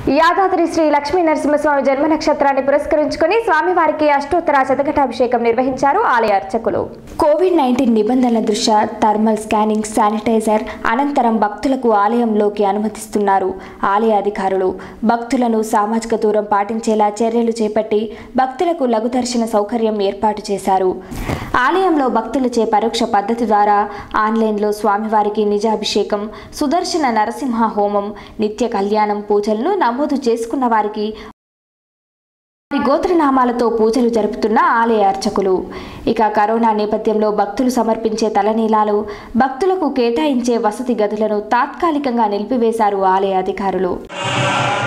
యాదాద్రి శ్రీ లక్ష్మీ నరసింహస్వామి జన్మ నక్షత్రాన్ని పురస్కరించుకుని స్వామివారికి అష్టోత్తర శతఘటాభిషేకం నిర్వహించారు ఆలయ అర్చకులు కోవిడ్ నైన్టీన్ నిబంధనల దృష్ట్యా థర్మల్ స్కానింగ్ శానిటైజర్ అనంతరం భక్తులకు ఆలయంలోకి అనుమతిస్తున్నారు ఆలయ అధికారులు భక్తులను సామాజిక దూరం పాటించేలా చర్యలు చేపట్టి భక్తులకు లఘు దర్శన సౌకర్యం ఏర్పాటు చేశారు ఆలయంలో భక్తులచే పరోక్ష పద్ధతి ద్వారా ఆన్లైన్లో స్వామివారికి నిజాభిషేకం సుదర్శన నరసింహ హోమం నిత్య కళ్యాణం పూజలను నమోదు చేసుకున్న వారికి వారి గోత్రనామాలతో పూజలు జరుపుతున్న ఆలయ అర్చకులు ఇక కరోనా నేపథ్యంలో భక్తులు సమర్పించే తలనీలాలు భక్తులకు కేటాయించే వసతి గదులను తాత్కాలికంగా నిలిపివేశారు ఆలయ అధికారులు